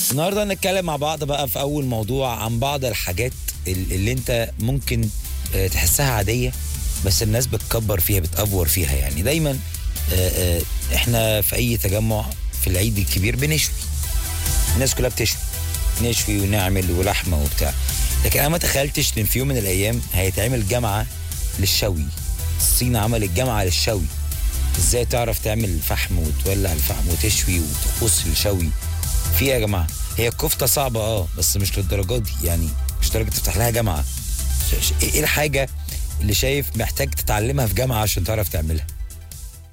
النهارده هنتكلم مع بعض بقى في اول موضوع عن بعض الحاجات ال- اللي انت ممكن آه، تحسها عاديه بس الناس بتكبر فيها بتأفور فيها يعني دايما آه، آه، احنا في اي تجمع في العيد الكبير بنشوي الناس كلها بتشوي نشوي ونعمل ولحمه وبتاع لكن انا ما تخيلتش ان في يوم من الايام هيتعمل جامعه للشوي الصين عملت جامعه للشوي ازاي تعرف تعمل فحم وتولع الفحم وتشوي وتقص الشوي في إيه يا جماعه هي الكفته صعبه اه بس مش للدرجه دي يعني مش درجه تفتح لها جامعه ش- ش- ايه الحاجه اللي شايف محتاج تتعلمها في جامعه عشان تعرف تعملها